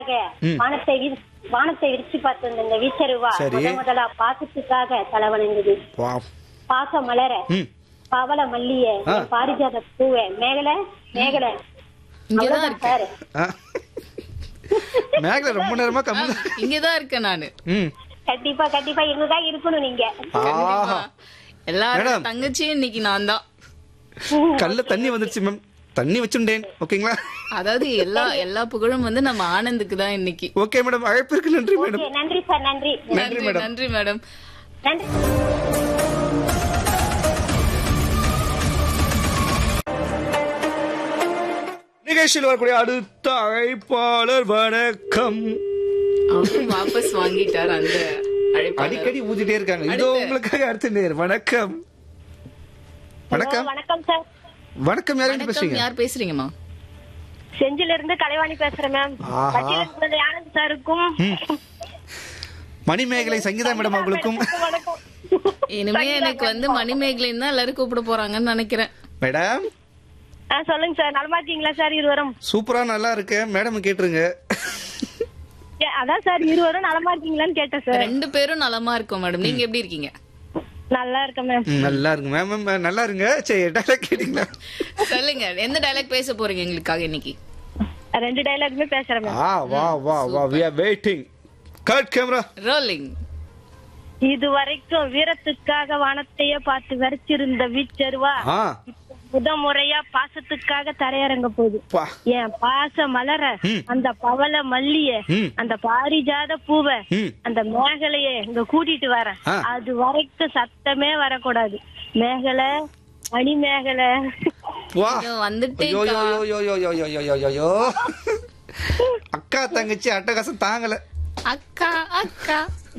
ம். வானத்தை வீ- வானத்தை விரிச்சு பார்த்து வந்த இந்த வீச்சருவா சரி. முத முதலா பாசத்துக்காக தலைவணங்குது வா பாச மலர ம் பவள மல்லிய ஆ. பாரிஜாத பூவ மேகல மேகல இங்கதான் அவ்வளவுதான் சார் இருக்கேன் ஆ. மேகலை ரொம்ப நேரமா ஆ, கம்மி இங்கதான் இருக்கேன் நானு ம் கண்டிப்பா கண்டிப்பா இருந்துதான் இருக்கணும் நீங்க ஆஹா எல்லாரும் மேடம். தங்கச்சியும் இன்னைக்கு நான் தான் கல்ல தண்ணி வந்துருச்சு மேம் தண்ணி வச்சுட்டேன் ஓகேங்களா அதாவது எல்லா எல்லா புகழும் வந்து நம்ம ஆனந்துக்கு தான் இன்னைக்கு ஓகே மேடம் அழைப்பிற்கு நன்றி மேடம் ஓகே, நன்றி சார் நன்றி நன்றி, நன்றி மேடம். நன்றி மேடம் நன்றி நிகழ்ச்சியில் வரக்கூடிய அடுத்த அழைப்பாளர் வணக்கம் அவரும் வாபஸ் வாங்கிட்டார் அந்த அழைப்பாளர் அடிக்கடி ஊதிட்டே இருக்காங்க இதோ அடுத்து. உங்களுக்காக அடுத்த நேர் வணக்கம் வணக்கம் வணக்கம் சார் வணக்கம் யாரும் வணக்கம் பேசுறீங்க யார் பேசுறீங்கம்மா செஞ்சில இருந்து கலைவாணி பேசுறேன் மேம் ஆஹா. பட்டியலிருந்து ஆனந்த் சாருக்கும் மணிமேகலை சங்கீதா மேடம் அவங்களுக்கும் வணக்கம் இனிமே எனக்கு வந்து மணிமேகலைன்னு தான் எல்லாரும் கூப்பிட போறாங்கன்னு நினைக்கிறேன் மேடம் ஆ சொல்லுங்க சார் நலமா இருக்கீங்களா சார் இருவரும் சூப்பரா நல்லா இருக்கு மேடம் கேட்டுருங்க ஏ, அதான் சார் இருவரும் நலமா இருக்கீங்களான்னு கேட்டேன் சார் ரெண்டு பேரும் நலமா இருக்கோம் மேடம் நீங்க எப்படி இருக்கீங்க நல்லா இருக்கேன் மேம் ம், நல்லா இருக்கு மேம் மேம் நல்லா இருங்க சரி டைலாக் கேட்டீங்களா சொல்லுங்க எந்த டைலாக் பேச போறீங்க எங்களுக்காக இன்னைக்கு ரெண்டு டைலாக்குமே பேசுறேன் மேம் ஆ வா வா வா we are waiting cut camera rolling இது வரைக்கும் வீரத்துக்காக வானத்தையே பார்த்து வரைச்சிருந்த வீச்சருவா ஆ முத முறையா பாசத்துக்காக தரையிறங்க போகுது பா என் பாச மலர ம். அந்த பவள மல்லிய ம். அந்த பாரிஜாத பூவ ம். அந்த மேகலைய இங்க கூட்டிட்டு வரேன் ஆ. அது வரைக்கும் சத்தமே வரக்கூடாது மேகலை மணி மேகலை வா ஐயோ, வந்துட்டேன் ஐயோ, ஐயோ, ஐயோ, ஐயோ, ஐயோ, ஐயோ, ஐயோ, ஐயோ. அக்கா தங்கச்சி அட்டகாசம் தாங்கல அக்கா அக்கா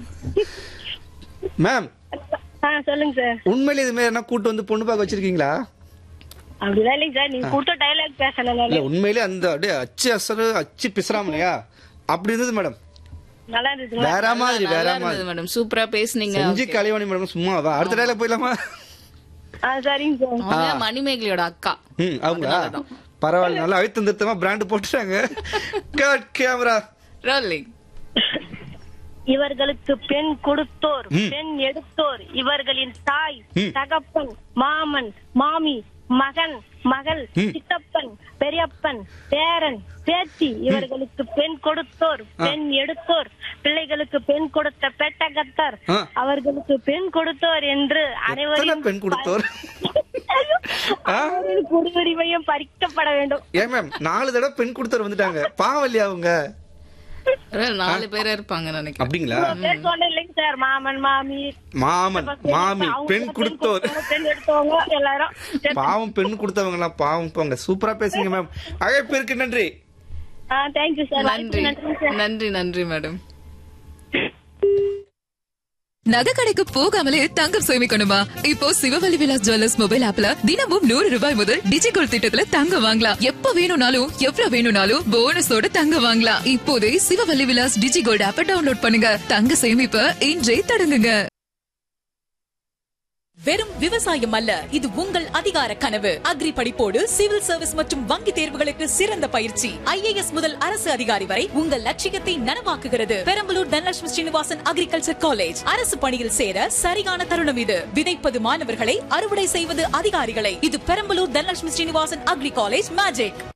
மேம் ஆ சொல்லுங்க சார் உண்மையில இது மாதிரி என்ன கூட்டு வந்து பொண்ணு பார்க்க வச்சிருக்கீங்களா அப்படிதான் இல்லைங்க சார் நீங்க கூட்ட டைலாக் பேசல இல்ல உண்மையிலே அந்த அப்படியே அச்சு அசரு அச்சு பிசுறாமலையா அப்படி இருந்தது மேடம் நல்லா இருந்துச்சு வேற மாதிரி வேற நல்லா மாதிரி இருந்தது மேடம் சூப்பரா பேசுனீங்க செஞ்சு கலைவாணி மேடம் சும்மா வா அடுத்த டைலாக் போயிடலாமா ஆ சரிங்க சார் அவங்க மணிமேகலையோட அக்கா ம் அவங்களா பரவாயில்ல நல்லா அழுத்தம் திருத்தமா பிராண்ட் போட்டுட்டாங்க கட் கேமரா ரோலிங் இவர்களுக்கு பெண் கொடுத்தோர் ம். பெண் எடுத்தோர் இவர்களின் தாய் ம். தகப்பன் மாமன் மாமி மகன் மகள் ம். சித்தப்பன் பெரியப்பன் பேரன் பேத்தி இவர்களுக்கு பெண் கொடுத்தோர் ஆ. பெண் எடுத்தோர் பிள்ளைகளுக்கு பெண் கொடுத்த பெட்டகத்தர் ஆ. அவர்களுக்கு பெண் கொடுத்தோர் என்று எத்தனை அனைவரும் பெண் கொடுத்தோர் ஆ? அவர்களின் குடியுரிமையும் பறிக்கப்பட வேண்டும் ஏன் மேம் நாலு தடவை பெண் கொடுத்தவர் வந்துட்டாங்க பாவல்லையா அவங்க நாலு பேர் இருப்பாங்க நினைக்கிறேன் அப்படிங்களா பேர் சொன்னேன் இல்லைங்க சார் மாமன் மாமி மாமன் மாமி அவங்க பெண் கொடுத்தோர் கொடுத்தவங்க, பெண் எடுத்தவங்க எல்லாரும் சரி. பாவம் பெண் கொடுத்தவங்க எல்லாம் பாவம் போங்க சூப்பரா பேசுங்க மேம் அழைப்பிற்கு நன்றி ஆ தேங்க்யூ சார் நன்றி நன்றி சார் நன்றி நன்றி மேடம் நகை கடைக்கு போகாமலே தங்கம் சேமிக்கணுமா இப்போ சிவவலி விலாஸ் ஜுவல்லர்ஸ் மொபைல் ஆப்ல தினமும் நூறு ரூபாய் முதல் டிஜிகோல் திட்டத்துல தங்கம் வாங்கலாம் எப்ப வேணும்னாலும் எவ்வளவு வேணும்னாலும் போனஸோட தங்கம் வாங்கலாம் இப்போதே சிவவல்லி விலாஸ் டிஜிகோல்ட் ஆப்பை டவுன்லோட் பண்ணுங்க தங்க சேமிப்ப இன்றே தொடங்குங்க வெறும் விவசாயம் அல்ல இது உங்கள் அதிகார கனவு அக்ரி படிப்போடு சிவில் சர்வீஸ் மற்றும் வங்கி தேர்வுகளுக்கு சிறந்த பயிற்சி ஐஏஎஸ் முதல் அரசு அதிகாரி வரை உங்கள் லட்சியத்தை நனவாக்குகிறது பெரம்பலூர் தனலட்சுமி ஸ்ரீனிவாசன் அக்ரிகல்ச்சர் காலேஜ் அரசு பணியில் சேர சரியான தருணம் இது விதைப்பது மாணவர்களை அறுவடை செய்வது அதிகாரிகளை இது Perambalur Dhanalakshmi Srinivasan agri college magic